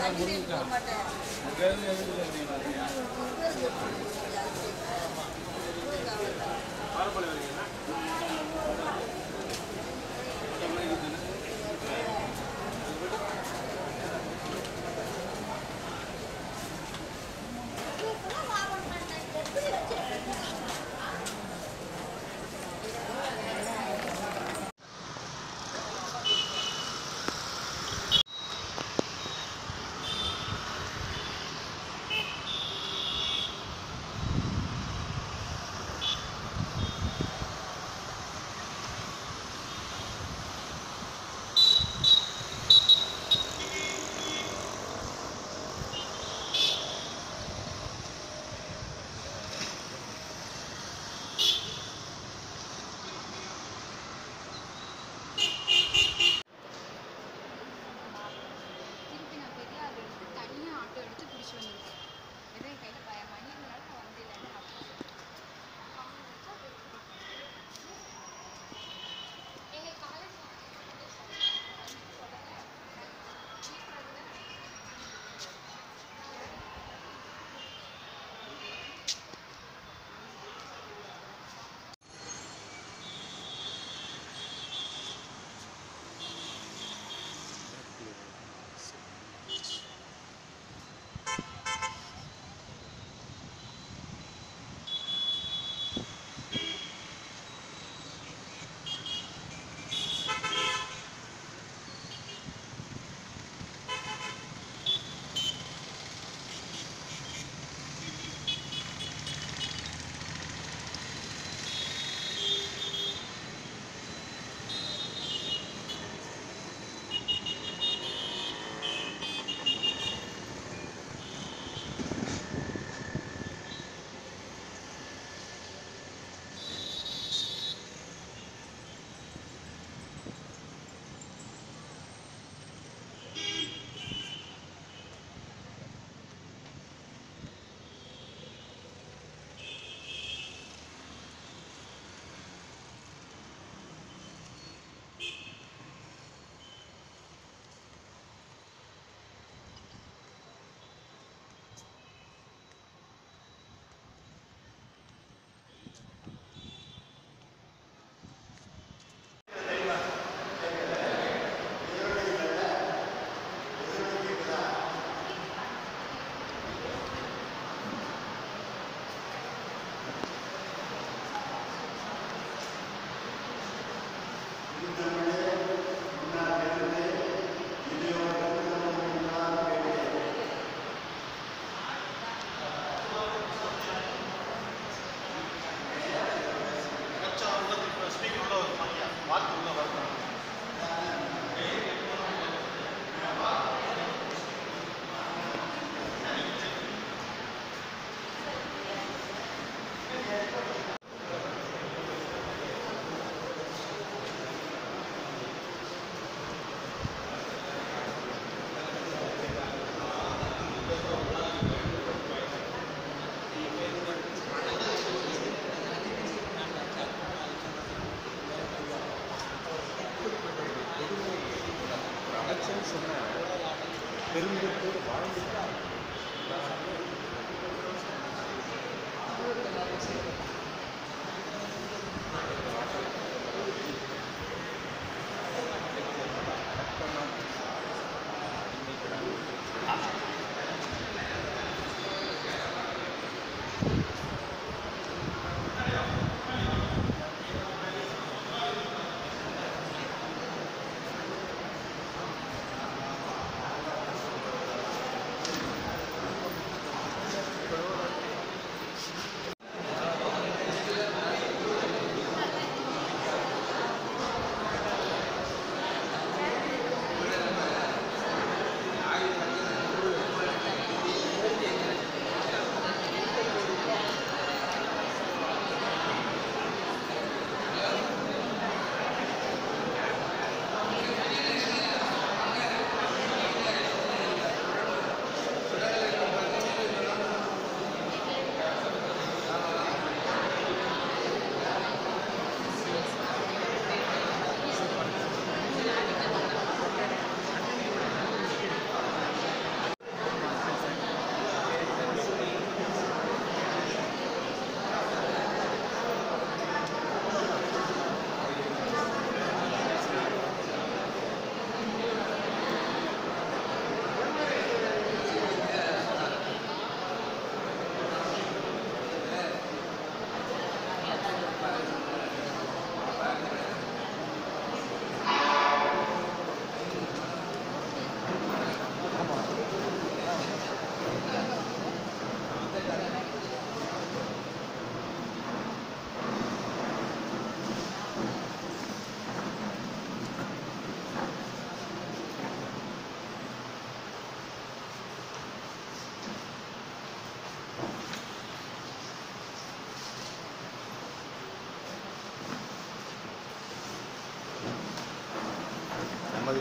திருப்பி நான் பெரியார் எடுத்து தனியாக ஆட்டோ எடுத்து பிடிச்சி வந்திருக்கேன் ஏதோ என் கையில் பய மணி இருந்தனால நான் வந்து இல்லைன்னு எங்கள் காலேஜ் பெருமிதத்தோடு வாழ்ந்து ஆ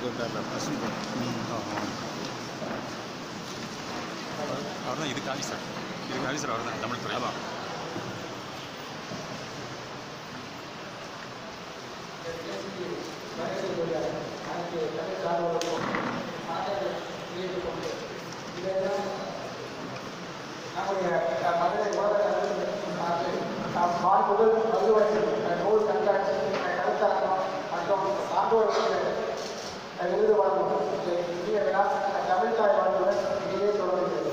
கொண்டாடுற பசங்க அவர் தான் இதுக்கு ஆஃபீஸர் இதுக்கு ஆஃபீஸர் அவர் தான் தமிழ் துறை தான் மாண்புகள் மதுவரை நூல் கண்காட்சி கருத்தரங்கம் மற்றும் சான்றோர்களுக்கு விருது வழங்கும் இந்திய விழா தமிழ் தாய் வாழ்வுடன் இடையே தொடர்கிறது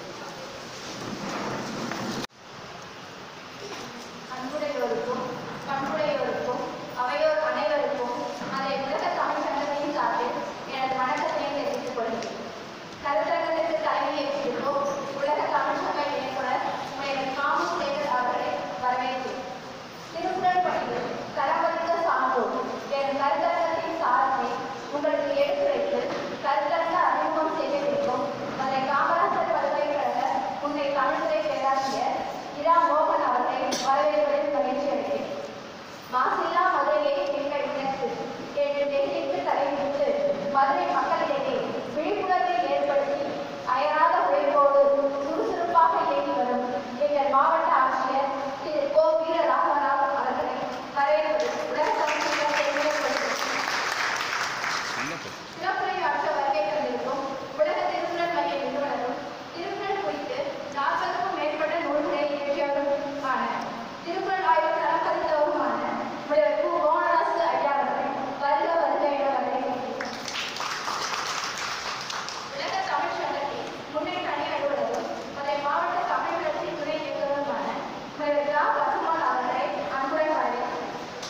அன்புடையோருக்கும் பண்புடையோருக்கும் அவையோர் அனைவருக்கும் அதை உலக தமிழ் சங்கத்தின் சார்பில் எனது வணக்கத்தை தெரிவித்துக் கொள்கிறேன் கருத்தரங்கத்திற்கு தலைமையேற்றிருக்கும் உலக தமிழ் சங்க இணைப்பாளர் மேலும் காமு சேகர் அவர்களை வரவேற்கிறேன் திருக்குறள் பணியில் தரமளித்த சான்றோர் என் கருத்தரங்கத்தின் சார்பை உங்களுக்கு எடுத்துரைத்து கருத்தரங்க அறிமுகம் செய்யவிருக்கும் மதுரை காமராசர் பல்கலைக்கழக முன்னை தமிழ்துறை பேராசிரியர் இரா மோகன் அவர்களை வரவேற்பதில் மகிழ்ச்சி அடைகிறேன் மாசில்லா மதுரையை எங்கள் இலக்கு என்று டெல்லிக்கு தலைவிட்டு மதுரை மக்களிடையே விழிப்புணர்வை ஏற்படுத்தி அயராத உழைப்போடு சுறுசுறுப்பாக இயங்கி வரும் எங்கள் மாவட்ட ஆட்சியர் திரு கோ வீரராமராவ் அவர்களை வரவேற்பது உலக தமிழ் சங்கத்தை நிறுவனப்படுத்தும் என்ன பேர் சிறப்புரையாற்ற வருகை தந்திருக்கும் உலக திருக்குறள் மைய நிறுவனரும் திருக்குறள் குறித்து நாற்பதுக்கும் மேற்பட்ட நூல்களை இயற்றியவருமான திருக்குறள் ஆய்வு தரப்பதித்தவருமான முனைவர் கு மோகனதாசு ஐயா அவர்களை வருக வருக என வரவேற்கிறேன் உலக தமிழ் சங்கத்தின் முன்னணி அணி அலுவலரும் மதுரை மாவட்ட தமிழ் வளர்ச்சி துணை இயக்குநருமான முனைவர் ரா பசுமான் அவர்களை அன்புடன் வரவேற்கிறேன்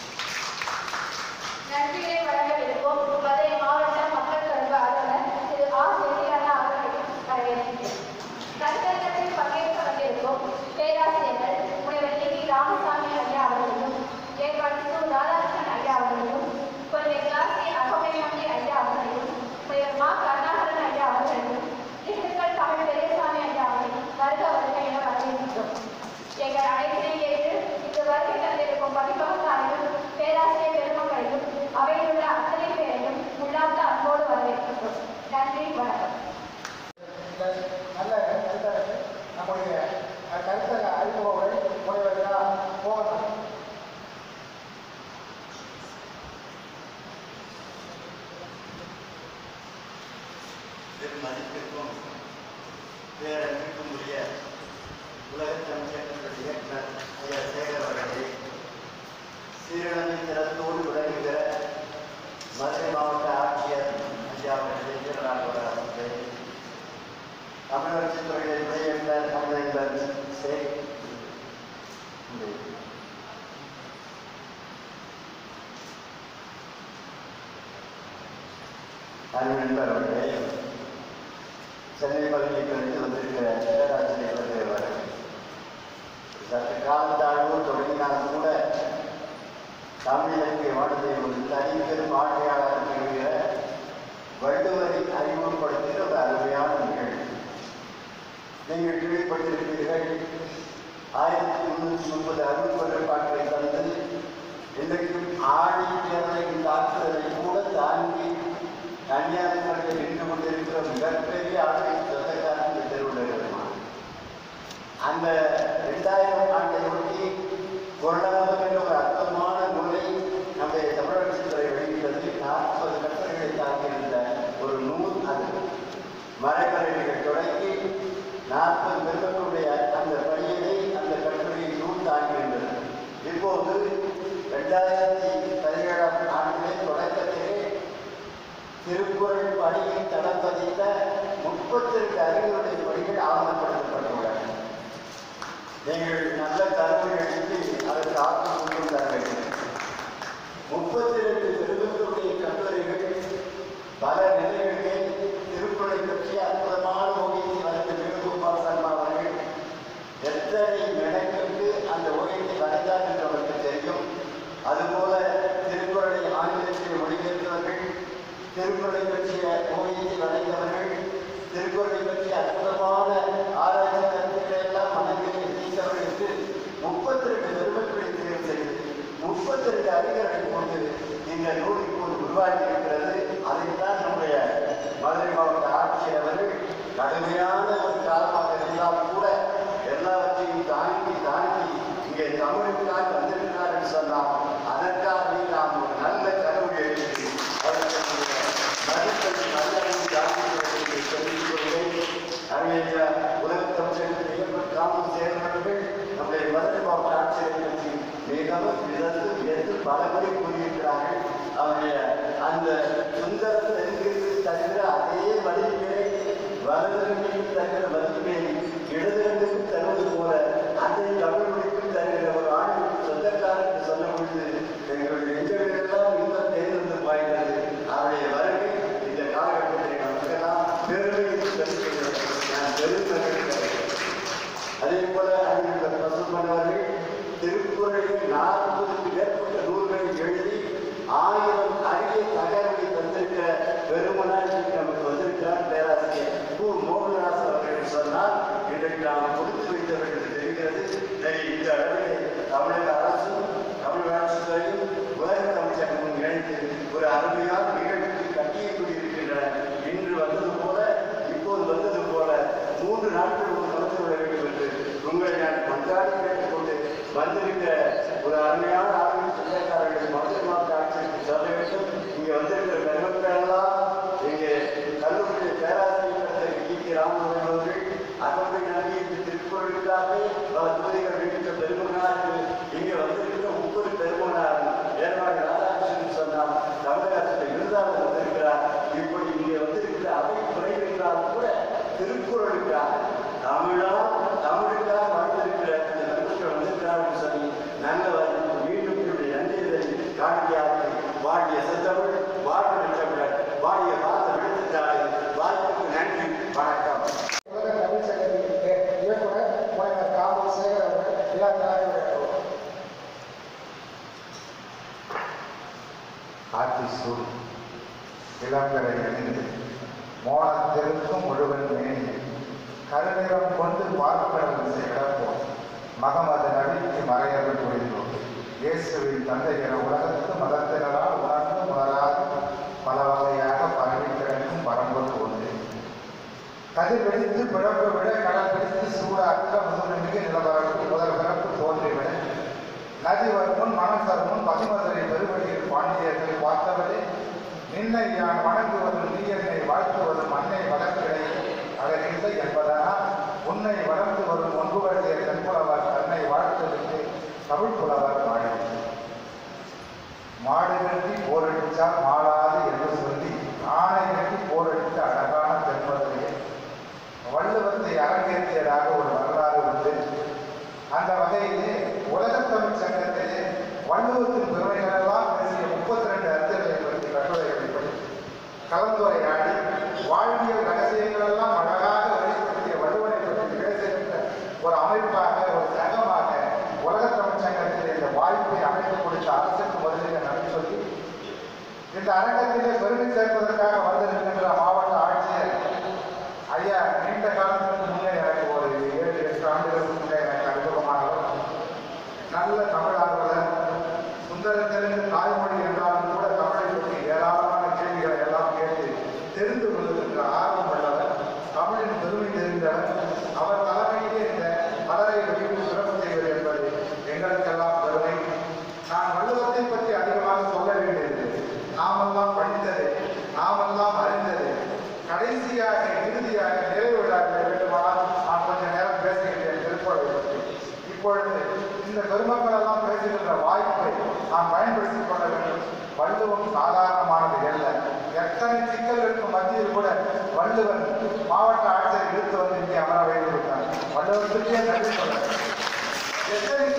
நன்றிகளை வழங்கவிருக்கும் மதுரை மாவட்ட மக்கள் தொடர்பு அலுவலர் திரு ஆ செல்லியண்ணா அவர்களை வரவேற்கிறேன் கருத்தரங்கத்தில் பங்கேற்க வந்திருக்கும் பேராசிரியர்கள் முனைவர் டி வி ராமசாமி ஐயா அவர்களும் ஏற்பாடு சு ராதாகிருஷ்ணன் ஐயா அவர்களும் கொள்கை கிளாசி அகமயமணி ஐயா அவர்களையும் முனைவர் மா கருணாகரன் ஐயா அவர்களையும் திண்டுக்கல் தமிழ் பெரியசாமி ஐயா அவர்களையும் வருக வருக என வரவேற்கிறோம் எங்கள் அனைத்தையும் ஏற்று இங்கு வருகை தந்திருக்கும் பதிப்பகத்தாரையும் பேராசிரியர் பெருமக்களையும் அவையில் உள்ள அத்தனை பேரையும் உள்ளார்ந்த அன்போடு வரவேற்கின்றோம் நன்றி வணக்கம் இந்த நல்ல கருத்தரங்கு நம்முடைய கருத்தரங்க அறிமுக உரை முனைவர் இரா மோகன் பெருமதிப்பிற்கும் பேரன்பிற்கும் உரிய உலக தமிழ்ச்சங்கத்துடைய இயக்குனர் ஐயா சேகர் அவர்களே சீரழிவு திறத்தோடு விளங்குகிற மதுரை மாவட்ட ஆட்சியர் ஐயா அவர்களே வீரராகவர் அவர்களே தமிழரசு துறையின் இணையர் தமிழர் சே அன்பு நண்பர் அவர்களே சென்னை பல்கலைக்கழகத்தில் வந்திருக்கிற பேராசிரியர் அவர்கள் சற்று காலத்தாழ்வு தொடங்கினாலும் கூட தமிழ் இலக்கிய வாழ்க்கை ஒரு தனிப்பெரும் ஆட்டையாளர் என்கிற வள்ளுவரை அறிமுகப்படுத்துகிற ஒரு அருமையான நிகழ்வு நீங்கள் கேள்விப்பட்டிருப்பீர்கள் ஆயிரத்தி முன்னூற்றி முப்பது அறுபது பாட்டை தந்து இன்றைக்கும் ஆடி தேர்தலின் தாக்குதலை கூட தாண்டி கன்னியாகுமரியில் நின்று கொண்டிருக்கிற மிகப்பெரிய ஆட்சி சொந்தக்காரன் இந்த திருவள்ளுவர் அந்த இரண்டாயிரம் ஆண்டை ஒட்டி பொருளாதாரம் என்ற ஒரு அர்த்தமான நூலை நம்முடைய தமிழரசு துறை வெளியிட்டது நாற்பது கட்டுரைகளை தாக்கியிருந்த ஒரு நூல் அது மரக்கரைகள் தொடங்கி நாற்பது பெருமக்களுடைய அந்த பணியை அந்த கட்டுரையை நூல் தாங்கியிருந்தது இப்போது ரெண்டாயிரத்தி பதினேழாம் ஆண்டிலே தொடக்கத்திலே திருக்குறள் பணியில் தடம் பதித்த முப்பத்தி ரெண்டு அறிஞருடைய பணிகள் ஆவணப்படுத்தப்பட்டுள்ளன நீங்கள் நல்ல தரவை எழுதி அதற்கு ஆக்கம் கொண்டு தர வேண்டும் முப்பத்தி ரெண்டு பெருமக்களுடைய கட்டுரைகள் பல நிலைகளிலே திருக்குறளை பற்றிய அற்புதமான ஓவியத்தை வரைந்த வேணுகோபால் சர்மா அவர்கள் எத்தனை மெனக்கெட்டு அந்த ஓவியத்தை வரைந்தார் என்று அவருக்கு தெரியும் அதுபோல திருக்குறளை ஆங்கிலத்தில் மொழிபெயர்த்தவர்கள் திருக்குறளை பற்றிய ஓவியத்தை வரைந்தவர்கள் திருக்குறளை பற்றிய அற்புதமான ஆராய்ச்சி கருத்துக்களை எல்லாம் மனதில் நீத்தவர்களுக்கு முப்பத்தி ரெண்டு பெருமக்களை தேர்வு செய்து முப்பத்தி ரெண்டு அறிஞர்களை கொண்டு இந்த நூல் இப்போது உருவாகி இருக்கிறது அதைத்தான் கடுமையான ஒரு காலமாக இருந்தாலும் கூட எல்லாவற்றையும் தாண்டி தாண்டி இங்கே தமிழுக்காக வந்திருக்கிறார் என்று சொன்னால் அதற்காகவே நாம் ஒரு நல்ல கடவுள் எழுதி அவர்களுடைய மதிப்பை நல்லதும் ஜாதிகளை சொல்லிக் கொள்வேன் அறிஞர் உலக தமிழர்கள் பெயர் காமம் சேர்ந்தவர்கள் நம்முடைய மதுரை மாவட்ட ஆட்சியரை பற்றி மிகவும் விதத்து வியந்து பலமுறை கூறியிருக்கிறார்கள் அவருடைய அந்த சுந்தர தென்கிற்கு தருகிற அதே மதிப்பை வலதுகளுக்கு தருகிற மதிப்பை இடதுகளுக்கு தருவது போல அந்த தமிழுக்கு தருகிற ஒரு ஆண் சொந்தக்காரர் என்று சொல்ல பொழுது எங்களுடைய நெஞ்சங்களெல்லாம் இன்னும் தேர்ந்து பாய்கிறது அவருடைய வருகை இந்த காலகட்டத்தில் நமக்கெல்லாம் பெருமை தெரிவிக்கிறது நான் பெருமை அதே போல அறிஞர் பசுமனவர்கள் திருக்குறளில் நாற்பதுக்கு மேற்பட்ட நூல்களை எழுதி ஆயிரம் அரிய தகவலை தந்திருக்கிற பெருமனார் இன்றைக்கு நமக்கு வந்திருக்கிறார் பேராசிரியர் கு மோகனதாஸ் அவர்கள் சொன்னால் இன்றைக்கு நாம் கொடுத்து வைத்தவர்கள் என்று தெரிகிறது சரி, இந்த அளவிலே தமிழக அரசும் தமிழக அரசு துறையும் உலக தமிழ்ச்சங்கமும் இணைந்து ஒரு அருமையான நிகழ்ச்சி கட்டியை கொண்டிருக்கின்றன இன்று வந்தது போல இப்போது வந்தது போல மூன்று நாட்கள் ஒரு கலந்து விட வேண்டும் என்று உங்களை நான் கொண்டாடி கேட்டுக்கொண்டு வந்திருக்கிற ஒரு அருமையான ஆளுநர் சொந்தக்காரர்கள் மதுரை மாவட்ட ஆட்சியருக்கு சொல்ல வேண்டும் இங்கே வந்திருக்கிற பெருமக்கள் எல்லாம் இங்கே கல்லூரி பேராசிரியர் டி கே ராமமோகன் அவர்கள் அகப்பை நம்பி இந்த திருக்குறளுக்காக பல தொகுதிகள் வீட்டுக்கு பெருமகனாக இங்கே வந்திருக்கிற ஒவ்வொரு பெருமகனார் ஏற்பாடு ராதாகிருஷ்ணன் சொன்னால் தமிழக அரசு விருதாளர் வந்திருக்கிறார் இப்படி இங்கே வந்திருக்கிற அவை குறைகிறாலும் கூட திருக்குறளுக்காக தமிழா தமிழுக்காக வாழ்ந்திருக்கிற இந்த நண்பர்கள் வந்திருக்கிறார்கள் சொல்லி நல்ல வாய்ப்பு மீண்டும் என்னுடைய நன்றியை காணிக்கையாக்கி வாடிய செத்தமிழ் வாழ்வு தமிழர் வாடிய வார்த்தை விடுத்துட்டாரு வாய்ப்புக்கு நன்றி வணக்கம் உலக தமிழ் சங்கத்தின் இயக்குனர் முனைவர் காமு சேகர் அவர்கள் விழா தலைவர் ஆட்சி சூழ் இளங்கரை அணிந்து மோனத்திற்கும் முழுவன் மேனி கருநிறம் கொண்டு பார்ப்பனர்கள் கிடப்போம் மகமது நபிக்கு மறையர்கள் புரிந்தோம் இயேசுவின் தந்தை என உலகத்து மதத்தினரால் உணர்ந்து உணராது பல வகையாக பரவி கிடக்கும் வரம்பொரு ஒன்று கதிர் வெடித்து பிழப்பு விட கடல் பிடித்து சூடாக்க முதன்மிகு நிலவரப்பு முதல் பிறப்பு தோன்றிவிட நதி வருமுன் மனம் தருமுன் பசுமதுரை பெருவழியில் பாண்டியர்களை பார்த்தவரே நின்னை யான் வணங்குவதும் நீ என்னை வாழ்த்துவதும் அன்னை வளர்க்கிடையே அழகில்லை என்பதனால் உன்னை வளர்த்து வரும் ஒன்புவழிய தென்புலவர் தன்னை வாழ்த்துவிட்டு தமிழ் புலவர் வாழ மாடு கட்டி போரடிச்சா மாளாது என்று சொல்லி ஆணை கட்டி போரடித்த அழகான தென்பதுரையை வள்ளுவத்தை அரங்கேற்றியதாக ஒரு வரலாறு உண்டு அந்த வகையிலே உலகத் தமிழ் சங்கத்திலே வள்ளுவத்தின் பெருமைகள் எல்லாம் பேசிய முப்பத்தி ரெண்டு அறிஞர்களை பற்றி கட்டுரைகளை பற்றி கலந்துரையாடி வாழ்வியல் ரகசியங்கள் எல்லாம் அழகாக வெளிப்படுத்திய வள்ளுவனை பற்றி பேசுகின்ற ஒரு அமைப்பாக ஒரு சங்கமாக உலகத் தமிழ் சங்கத்தில் இந்த வாய்ப்பை அமைத்து கொடுத்த அரசுக்கு முதலில் நன்றி சொல்லி இந்த அரங்கத்திலே பெருமை சேர்ப்பதற்காக வந்திருக்கின்ற மாவட்ட ஆட்சியர் ஐயா நீண்ட காலத்துக்கு முன்னே எனக்கு ஒரு ஏழு எட்டு ஆண்டுகளுக்கு முன்னே எனக்கு அறிமுகமானவர் நல்ல தமிழ் ஆர்வலர் சுந்தர தெலுங்கு தாய்மொழி என்றாலும் கூட தமிழை பற்றி ஏராளமான கேள்விகளை எல்லாம் கேட்டு தெரிந்து கொள்வதற்கு ஆர்வம் உள்ளவர் தமிழின் பெருமை தெரிந்தவர் அவர் தலைமையிலே இந்த மலரை வெளியிட்டு சிறப்பு செய்வது என்பது எங்களுக்கெல்லாம் பெருமை நான் வள்ளுவத்தை பற்றி அதிகமாக சொல்ல வேண்டியது நாமெல்லாம் படித்தது நாமெல்லாம் அறிந்தது கடைசியாக இறுதியாக நிறைவு விழாக்களை வேண்டுமானால் நான் கொஞ்ச நேரம் பேசுகின்றேன் திருக்குறளை பற்றி இப்பொழுது இந்த பெருமக்கள் எல்லாம் பேசுகின்ற வாய்ப்பை நாம் பயன்படுத்திக் கொள்ள வேண்டும் வள்ளுவம் சாதாரணமானது அல்ல எத்தனை சிக்கல்களுக்கு மத்தியில் கூட வள்ளுவன் மாவட்ட ஆட்சியர் இழுத்து வந்து இங்கே அமர வைத்து விட்டார் வள்ளுவத்திற்கே நன்றி சொல்ல எத்தனை